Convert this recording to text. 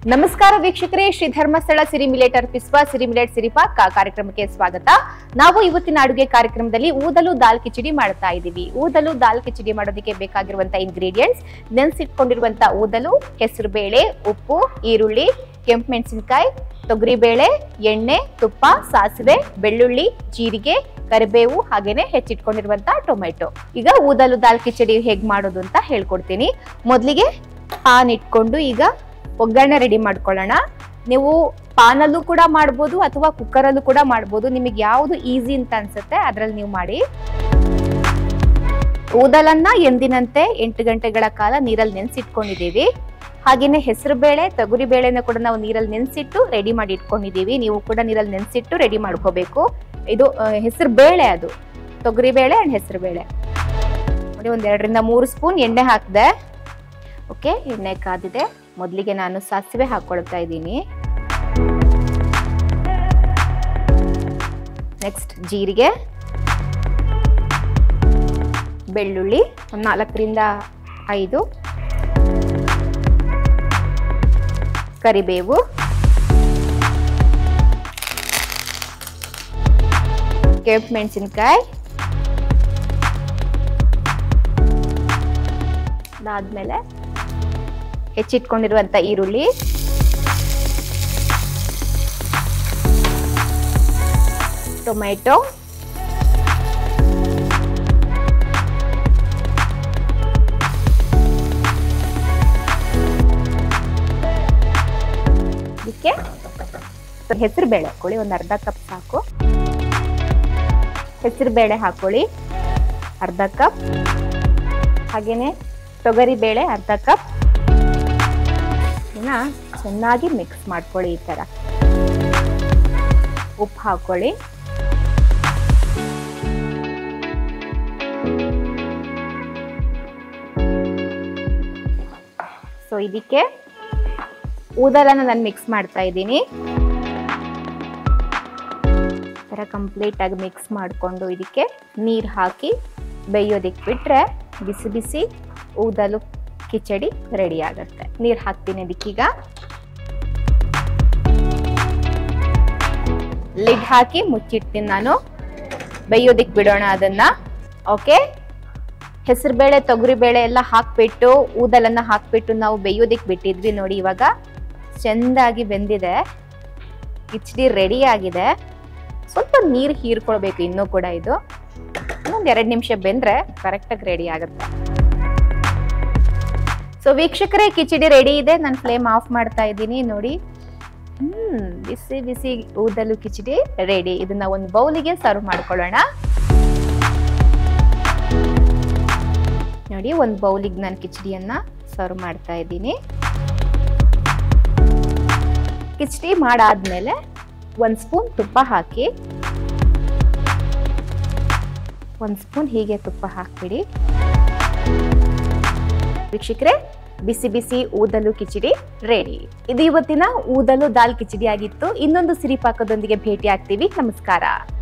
ನಮಸ್ಕಾರ ವೀಕ್ಷಕರೇ ಶ್ರೀ ಧರ್ಮಸ್ಥಳ ಸಿರಿ ಮಿಲೆಟ್ ಅರ್ಪಿಸುವ ಸಿರಿ ಮಿಲೆಟ್ ಸಿರಿಪಾಕ್ ಕಾ- ಕಾರ್ಯಕ್ರಮಕ್ಕೆ ಸ್ವಾಗತ ನಾವು ಇವತ್ತಿನ ಅಡುಗೆ ಕಾರ್ಯಕ್ರಮದಲ್ಲಿ ಊದಲು ದಾಲ್ ಕಿಚಡಿ ಮಾಡ್ತಾ ಇದ್ದೀವಿ ಊದಲು ದಾಲ್ ಕಿಚಡಿ ಮಾಡೋದಕ್ಕೆ ಬೇಕಾಗಿರುವಂತ ಇಂಗ್ರೀಡಿಯೆಂಟ್ಸ್ ನೆನೆಸಿಟ್ಕೊಂಡಿರುವಂತ ಊದಲು ಹೆಸರು ಬೇಳೆ ಉಪ್ಪು ಈರುಳ್ಳಿ ಕೆಂಪು ಮೆಣಸಿನಕಾಯಿ ತೊಗರಿಬೇಳೆ ಎಣ್ಣೆ ತುಪ್ಪ ಸಾಸಿವೆ ಬೆಳ್ಳುಳ್ಳಿ ಜೀರಿಗೆ ಕರಿಬೇವು ಹಾಗೇನೆ ಹೆಚ್ಚಿಟ್ಕೊಂಡಿರುವಂತ ಟೊಮೆಟೊ ಈಗ ಊದಲು ದಾಲ್ ಕಿಚಡಿ ಹೇಗ್ ಮಾಡೋದು ಅಂತ ಹೇಳ್ಕೊಡ್ತೀನಿ ಮೊದಲಿಗೆ ಪಾನ್ ಇಟ್ಕೊಂಡು ಈಗ ಒಗ್ಗರಣೆ ರೆಡಿ ಮಾಡ್ಕೊಳ್ಳೋಣ ನೀವು ಪಾನಲ್ಲೂ ಕೂಡ ಮಾಡ್ಬೋದು ಅಥವಾ ಕುಕ್ಕರಲ್ಲೂ ಕೂಡ ಮಾಡ್ಬೋದು ನಿಮಗೆ ಯಾವುದು ಈಸಿ ಅಂತ ಅನ್ಸುತ್ತೆ ಅದ್ರಲ್ಲಿ ನೀವು ಮಾಡಿ ಊದಲನ್ನ ಎಂದಿನಂತೆ ಎಂಟು ಗಂಟೆಗಳ ಕಾಲ ನೀರಲ್ಲಿ ನೆನೆಸಿಟ್ಕೊಂಡಿದ್ದೀವಿ ಹಾಗೇನೆ ಹೆಸರು ಬೇಳೆ ತೊಗರಿ ಬೇಳೆನ ಕೂಡ ನಾವು ನೀರಲ್ಲಿ ನೆನೆಸಿಟ್ಟು ರೆಡಿ ಮಾಡಿ ಇಟ್ಕೊಂಡಿದ್ದೀವಿ ನೀವು ಕೂಡ ನೀರಲ್ಲಿ ನೆನೆಸಿಟ್ಟು ರೆಡಿ ಮಾಡ್ಕೋಬೇಕು ಇದು ಹೆಸರು ಬೇಳೆ ಅದು ತೊಗರಿ ಬೇಳೆ ಅಂಡ್ ಹೆಸರು ಬೇಳೆ ನೋಡಿ ಒಂದ್ ಎರಡರಿಂದ ಮೂರು ಸ್ಪೂನ್ ಎಣ್ಣೆ ಹಾಕಿದೆ ಓಕೆ ಎಣ್ಣೆ ಕಾದಿದೆ ಮೊದಲಿಗೆ ನಾನು ಸಾಸಿವೆ ಹಾಕೊಳ್ತಾ ಇದ್ದೀನಿ ನೆಕ್ಸ್ಟ್ ಜೀರಿಗೆ ಬೆಳ್ಳುಳ್ಳಿ ಒಂದು ನಾಲ್ಕರಿಂದ ಐದು ಕರಿಬೇವು ಕೆಂಪು ಮೆಣಸಿನ್ಕಾಯಿ ಅದಾದ್ಮೇಲೆ ಹೆಚ್ಚಿಟ್ಕೊಂಡಿರುವಂತ ಈರುಳ್ಳಿ ಟೊಮೆಟೊ ಇದಕ್ಕೆ ಹೆಸರು ಬೇಳೆ ಹಾಕೊಳ್ಳಿ ಒಂದು ಅರ್ಧ ಕಪ್ ಸಾಕು ಹೆಸರು ಬೇಳೆ ಹಾಕೊಳ್ಳಿ ಅರ್ಧ ಕಪ್ ಹಾಗೇನೆ ತೊಗರಿ ಬೇಳೆ ಅರ್ಧ ಕಪ್ ಇದನ್ನ ಚೆನ್ನಾಗಿ ಮಿಕ್ಸ್ ಮಾಡ್ಕೊಳ್ಳಿ ಈ ಥರ ಉಪ್ಪು ಹಾಕೊಳ್ಳಿ ಸೊ ಇದಕ್ಕೆ ಊದಲನ್ನ ನಾನು ಮಿಕ್ಸ್ ಮಾಡ್ತಾ ಇದ್ದೀನಿ ಥರ ಕಂಪ್ಲೀಟ್ ಆಗಿ ಮಿಕ್ಸ್ ಮಾಡಿಕೊಂಡು ಇದಕ್ಕೆ ನೀರು ಹಾಕಿ ಬೇಯೋದಕ್ಕೆ ಬಿಟ್ಟರೆ ಬಿಸಿ ಬಿಸಿ ಊದಲು ಕಿಚಡಿ ರೆಡಿ ಆಗುತ್ತೆ ನೀರು ಹಾಕ್ತೀನಿ ಇದಕ್ಕೀಗ ಲಿಡ್ ಹಾಕಿ ಮುಚ್ಚಿಡ್ತೀನಿ ನಾನು ಬೇಯೋದಕ್ಕೆ ಬಿಡೋಣ ಅದನ್ನ ಓಕೆ ಹೆಸರುಬೇಳೆ ತೊಗರಿಬೇಳೆ ಎಲ್ಲ ಹಾಕ್ಬಿಟ್ಟು ಊದಲನ್ನ ಹಾಕ್ಬಿಟ್ಟು ನಾವು ಬೇಯೋದಕ್ಕೆ ಬಿಟ್ಟಿದ್ವಿ ನೋಡಿ ಇವಾಗ ಚೆಂದಾಗಿ ಬೆಂದಿದೆ ಕಿಚಡಿ ರೆಡಿ ಆಗಿದೆ ಸ್ವಲ್ಪ ನೀರು ಹೀರ್ಕೊಳ್ಬೇಕು ಇನ್ನೂ ಕೂಡ ಇದು ಒಂದು ಎರಡು ನಿಮಿಷ ಬೆಂದ್ರೆ ಕರೆಕ್ಟಾಗಿ ರೆಡಿ ಆಗುತ್ತೆ ಸೊ ವೀಕ್ಷಕರೇ ಕಿಚಡಿ ರೆಡಿ ಇದೆ ನಾನು ಫ್ಲೇಮ್ ಆಫ್ ಮಾಡ್ತಾ ಇದ್ದೀನಿ ನೋಡಿ ಹ್ಮ್ ಬಿಸಿ ಬಿಸಿ ಊದಲು ಕಿಚಡಿ ರೆಡಿ ಇದನ್ನ ಒಂದು ಬೌಲಿಗೆ ಸರ್ವ್ ಮಾಡ್ಕೊಳ್ಳೋಣ ನೋಡಿ ಒಂದು ಬೌಲಿಗೆ ನಾನು ಕಿಚಡಿಯನ್ನ ಸರ್ವ್ ಮಾಡ್ತಾ ಇದ್ದೀನಿ ಕಿಚಡಿ ಮಾಡಾದ್ಮೇಲೆ ಒಂದು ಸ್ಪೂನ್ ತುಪ್ಪ ಹಾಕಿ ಒಂದು ಸ್ಪೂನ್ ಹೀಗೆ ತುಪ್ಪ ಹಾಕ್ಬಿಡಿ ವೀಕ್ಷಕರೇ ಬಿಸಿ ಬಿಸಿ ಊದಲು ಕಿಚಡಿ ರೆಡಿ ಇದು ಇವತ್ತಿನ ಊದಲು ದಾಲ್ ಕಿಚಡಿ ಆಗಿತ್ತು ಇನ್ನೊಂದು ಸಿರಿಪಾಕದೊಂದಿಗೆ ಭೇಟಿ ಆಗ್ತೀವಿ ನಮಸ್ಕಾರ